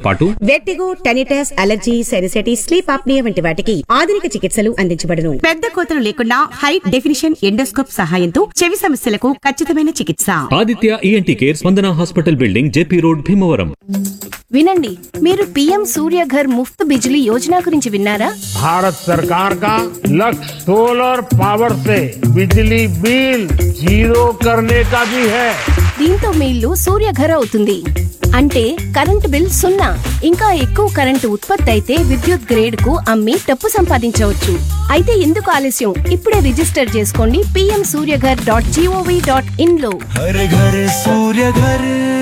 పాటు vertigo tinnitus allergy sinusitis sleep apnoea వంటి వాటికి ఆధునిక చికిత్సలు అందించబడును పెద్ద కోతలు లేకుండా హై డెఫినిషన్ ఎండోస్కోప్ సహాయంతో చెవి సమస్యలకు ఖచ్చితమైన చికిత్స ఆదిత్య ఈఎన్టీ కేర్ స్పందన hospital building JP road Bhimavaram వినండి మీరు పీఎం సూర్యఘర్ ముఫ్త్ బిజిలీ యోజన గురించి విన్నారా भारत सरकार का लक्ष्य सोलर पावर से बिजली बिल जीरो करने का भी है దీంతో మీ ఇల్లు సూర్యఘర్ అవుతుంది అంటే కరెంటు బిల్ సున్నా ఇంకా ఎక్కువ కరెంటు ఉత్పత్తి అయితే విద్యుత్ గ్రేడ్ కు అమ్మి డబ్బు సంపాదించవచ్చు అయితే ఎందుకు ఆలస్యం ఇప్పుడే రిజిస్టర్ చేసుకోండి PM Surya Ghar dot gov dot in हर घर सूर्य घर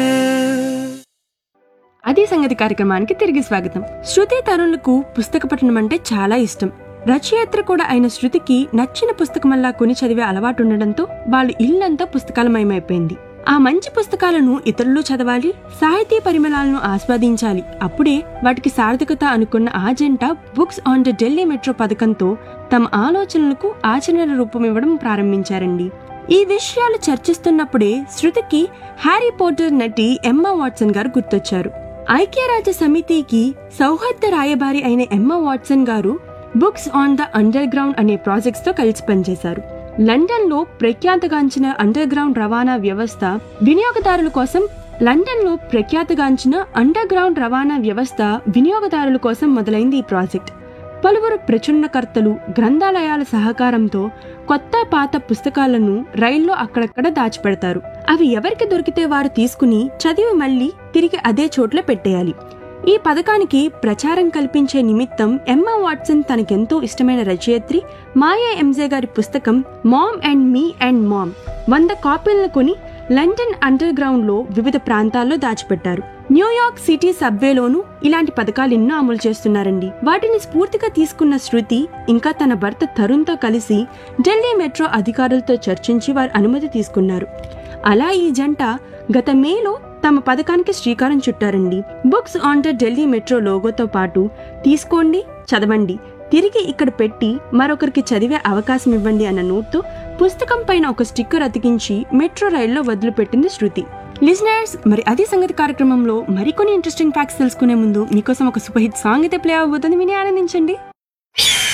అదే సంగతి కార్యక్రమానికి తిరిగి స్వాగతం శృతి తరుణులకు పుస్తక పఠనం అంటే చాలా ఇష్టం రచయిత్రి కూడా అయిన శృతికి నచ్చిన పుస్తకమల్లా కొని చదివే అలవాటు ఉండడంతో వాళ్ళు ఇల్లంతా పుస్తకాలమయమైపోయింది ఆ మంచి పుస్తకాలను ఇతరులు చదవాలి సాహితీ పరిమళాలను ఆస్వాదించాలి అప్పుడే వాటికి సార్థకత అనుకున్న ఆ జంట books on the Delhi metro పథకంతో తమ ఆలోచనలకు ఆచరణ రూపమివ్వడం ప్రారంభించారండి ఈ విషయాలు చర్చిస్తున్నప్పుడే శృతికి హ్యారీ పోటర్ నటి ఎమ్మా వాట్సన్ గారు గుర్తొచ్చారు ఐక్యరాజ్య సమితికి సౌహృద రాయబారి అయిన ఎమ్మా వాట్సన్ గారు books on the underground అనే ప్రాజెక్ట్స్ తో కలిసి పనిచేశారు లండన్ లో ప్రఖ్యాతగాంచిన అండర్ గ్రౌండ్ రవాణా వ్యవస్థ వినియోగదారుల కోసం లండన్ లో ప్రఖ్యాతగాంచిన అండర్ గ్రౌండ్ రవాణా వ్యవస్థ వినియోగదారుల కోసం మొదలైంది ఈ ప్రాజెక్ట్ పలువురు ప్రచురణకర్తలు గ్రంథాలయాల సహకారంతో కొత్త పాత పుస్తకాలను రైల్లో అక్కడక్కడ దాచిపెడతారు అవి ఎవరికి దొరికితే వారు తీసుకుని చదివి మళ్ళీ తిరిగి అదే చోట్ల పెట్టేయాలి ఈ పథకానికి ప్రచారం కల్పించే నిమిత్తం ఎమ్మా వాట్సన్ తనకెంతో ఇష్టమైన రచయిత్రి మాయా ఎంజే గారి పుస్తకం mom and me and mom వంద కాపీలను కొని లండన్ అండర్ గ్రౌండ్ లో వివిధ ప్రాంతాల్లో దాచిపెట్టారు న్యూయార్క్ సిటీ సబ్వేలోనూ ఇలాంటి పథకాలు ఎన్నో అమలు చేస్తున్నారండి వాటిని స్ఫూర్తిగా తీసుకున్న శృతి ఇంకా తన భర్త తరుణ్తో కలిసి ఢిల్లీ మెట్రో అధికారులతో చర్చించి వారు అనుమతి తీసుకున్నారు అలా ఈ జంట గత మేలో తమ పథకానికి శ్రీకారం చుట్టారండి books on the Delhi metro లోగోతో పాటు తీసుకోండి చదవండి తిరిగి ఇక్కడ పెట్టి మరొకరికి చదివే అవకాశం ఇవ్వండి అన్న నోట్తో పుస్తకం పైన ఒక స్టిక్కర్ అతికించి మెట్రో రైల్లో వదిలిపెట్టింది శృతి లిజనర్స్ మరి అదే సంగతి కార్యక్రమంలో మరికొన్ని ఇంట్రెస్టింగ్ ఫ్యాక్ట్స్ తెలుసుకునే ముందు మీకోసం ఒక సూపర్ హిట్ సాంగ్ అయితే ప్లే అవబోతుంది విని ఆనందించండి